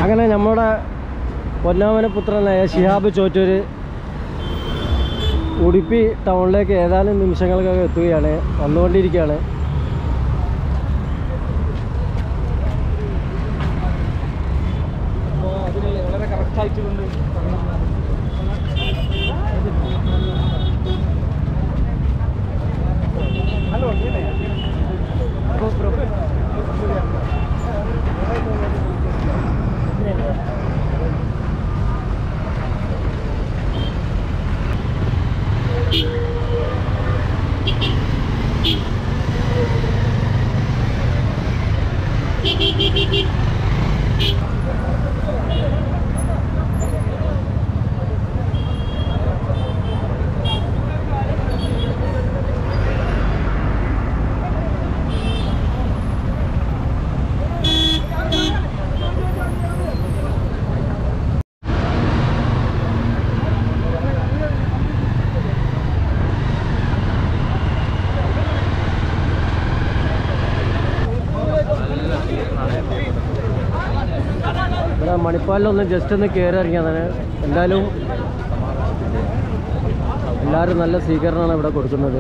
അങ്ങനെ നമ്മുടെ പൊന്നാമന പുത്രനായ ഷിഹാബ് ചോറ്റൂര് ഉടുപ്പി ടൗണിലേക്ക് ഏതാനും നിമിഷങ്ങൾക്കകം എത്തുകയാണ് വന്നുകൊണ്ടിരിക്കുകയാണ് അപ്പോൾ അതിന് വളരെ കറക്റ്റായിട്ടുകൊണ്ട് ഹലോ ഇവിടെ മണിപ്പാലിലൊന്ന് ജസ്റ്റ് ഒന്ന് കയറി ഇറങ്ങിയതാണ് എന്തായാലും എല്ലാവരും നല്ല സ്വീകരണമാണ് ഇവിടെ കൊടുക്കുന്നത്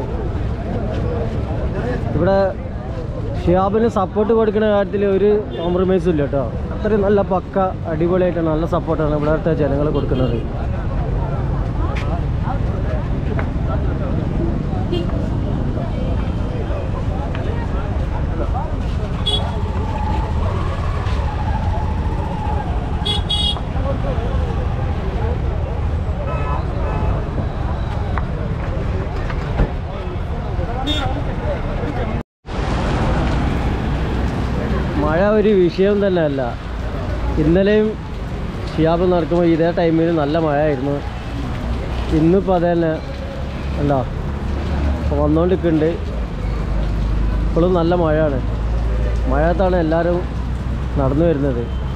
ഇവിടെ ഷിയാബിന് സപ്പോർട്ട് കൊടുക്കുന്ന കാര്യത്തിൽ ഒരു കോംപ്രമൈസും ഇല്ല കേട്ടോ അത്രയും നല്ല പക്ക അടിപൊളിയായിട്ടാണ് നല്ല സപ്പോർട്ടാണ് ഇവിടുത്തെ ജനങ്ങൾ കൊടുക്കുന്നത് മഴ ഒരു വിഷയം തന്നെ അല്ല ഇന്നലെയും ഷിയാബ് നടക്കുമ്പോൾ ഇതേ ടൈമിൽ നല്ല മഴയായിരുന്നു ഇന്നിപ്പോൾ അത് തന്നെ ഉണ്ടോ ഇപ്പോൾ വന്നുകൊണ്ടിരിക്കുന്നുണ്ട് ഇപ്പോഴും നല്ല മഴയാണ് മഴയത്താണ് എല്ലാവരും നടന്നു വരുന്നത്